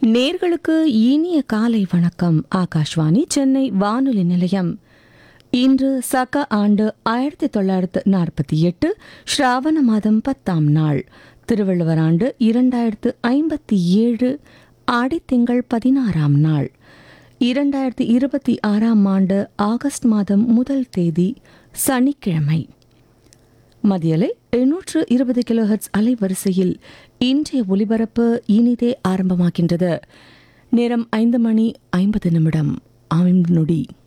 நேர்களுக்கு இனிய காலை வணக்கம் ஆகாஷ்வாணி சென்னை வானொலி நிலையம் இன்று சக ஆண்டு ஆயிரத்தி தொள்ளாயிரத்து நாற்பத்தி எட்டு ஸ்ராவண மாதம் பத்தாம் நாள் திருவள்ளுவர் ஆண்டு இரண்டாயிரத்து ஐம்பத்தி ஏழு ஆடித்திங்கள் பதினாறாம் நாள் இரண்டாயிரத்தி இருபத்தி ஆறாம் ஆண்டு ஆகஸ்ட் மாதம் முதல் தேதி சனிக்கிழமை மதியலை எண்ணூற்று இருபது கிலோஹெர்ட்ஸ் அலைவரிசையில் இன்றைய ஒலிபரப்பு இனிதே ஆரம்பமாகின்றது நேரம் ஐந்து மணி ஐம்பது நிமிடம் ஐந்து நொடி